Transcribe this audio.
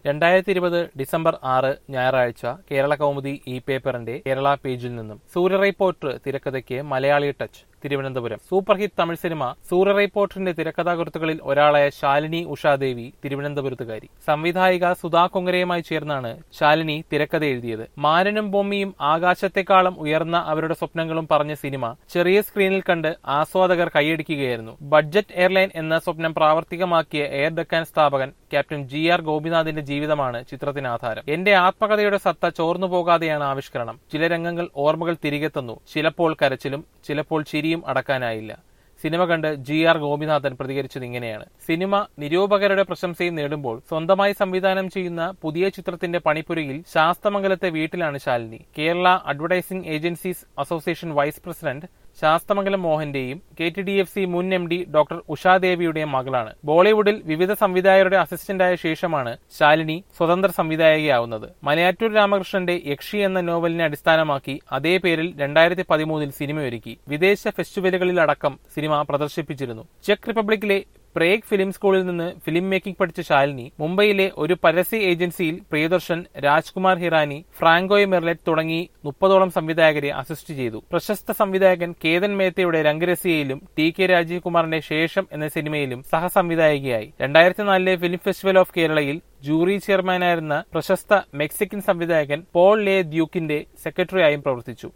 രണ്ടായിരത്തി ഇരുപത് ഡിസംബർ ആറ് ഞായറാഴ്ച കേരള കൗമുദി ഇ പേപ്പറിന്റെ കേരള പേജിൽ നിന്നും സൂര്യ റിപ്പോർട്ടർ തിരക്കഥയ്ക്ക് Malayali touch Thiruvananthapuram super hit Tamil cinema Surya റിപ്പോർട്ടറിന്റെ തിരക്കഥാകൃത്തുക്കളിൽ ഒരാളായ ശാലിനി ഉഷാദേവി തിരുവനന്തപുരത്തുകാരി സംവിധായിക സുധാ കൊങ്ങരയുമായി ചേർന്നാണ് ശാലിനി തിരക്കഥ എഴുതിയത് മാരനും ബൊമ്മിയും ആകാശത്തെക്കാളും ഉയർന്ന അവരുടെ സ്വപ്നങ്ങളും പറഞ്ഞ സിനിമ ചെറിയ സ്ക്രീനിൽ കണ്ട് ആസ്വാദകർ കൈയടിക്കുകയായിരുന്നു ബഡ്ജറ്റ് എയർലൈൻ എന്ന സ്വപ്നം പ്രാവർത്തികമാക്കിയ എയർ ഡക്കാൻ സ്ഥാപകൻ ക്യാപ്റ്റൻ ജി ആർ ഗോപിനാഥിന്റെ ജീവിതമാണ് ചിത്രത്തിന് ആധാരം എന്റെ ആത്മകഥയുടെ സത്ത ചോർന്നു പോകാതെയാണ് ആവിഷ്കരണം ചില രംഗങ്ങൾ ഓർമ്മകൾ തിരികെ തന്നു ചിലപ്പോൾ കരച്ചിലും ചിലപ്പോൾ ചിരിയും അടക്കാനായില്ല സിനിമ കണ്ട് ജി ആർ ഗോപിനാഥൻ പ്രതികരിച്ചത് ഇങ്ങനെയാണ് സിനിമ നിരൂപകരുടെ പ്രശംസയും നേടുമ്പോൾ സ്വന്തമായി സംവിധാനം ചെയ്യുന്ന പുതിയ ചിത്രത്തിന്റെ പണിപ്പുരയിൽ ശാസ്തമംഗലത്തെ വീട്ടിലാണ് Shalini Kerala advertising agencies association vice president Sasthamangalam മോഹന്റെയും K T D F C മുൻ എം ഡി ഡോക്ടർ ഉഷാദേവിയുടെയും മകളാണ് ബോളിവുഡിൽ വിവിധ സംവിധായകരുടെ അസിസ്റ്റന്റായ ശേഷമാണ് ശാലിനി സ്വതന്ത്ര സംവിധായകയാവുന്നത് മലയാറ്റൂർ രാമകൃഷ്ണന്റെ യക്ഷി എന്ന നോവലിനെ അടിസ്ഥാനമാക്കി അതേ പേരിൽ രണ്ടായിരത്തി പതിമൂന്നിൽ സിനിമയൊരുക്കി വിദേശ ഫെസ്റ്റിവലുകളിലടക്കം സിനിമ പ്രദർശിപ്പിച്ചിരുന്നു ചെക്ക് റിപ്പബ്ലിക്കിലെ പ്രേഗ് ഫിലിം സ്കൂളിൽ നിന്ന് ഫിലിം മേക്കിംഗ് പഠിച്ച ശാലിനി മുംബൈയിലെ ഒരു പരസ്യ ഏജൻസിയിൽ പ്രിയദർശൻ രാജ്കുമാർ ഹിറാനി ഫ്രാങ്കോയ് മെർലെറ്റ് തുടങ്ങി മുപ്പതോളം സംവിധായകരെ അസിസ്റ്റ് ചെയ്തു പ്രശസ്ത സംവിധായകൻ കേതൻ മേത്തയുടെ രംഗരസിയയിലും ടി കെ രാജീവ് കുമാറിന്റെ ശേഷം എന്ന സിനിമയിലും സഹസംവിധായകയായി രണ്ടായിരത്തി നാലിലെ ഫിലിം ഫെസ്റ്റിവൽ ഓഫ് കേരളയിൽ ജൂറി ചെയർമാനായിരുന്ന പ്രശസ്ത മെക്സിക്കൻ സംവിധായകൻ പോൾ ലേ ദ്യൂക്കിന്റെ സെക്രട്ടറിയായും പ്രവർത്തിച്ചു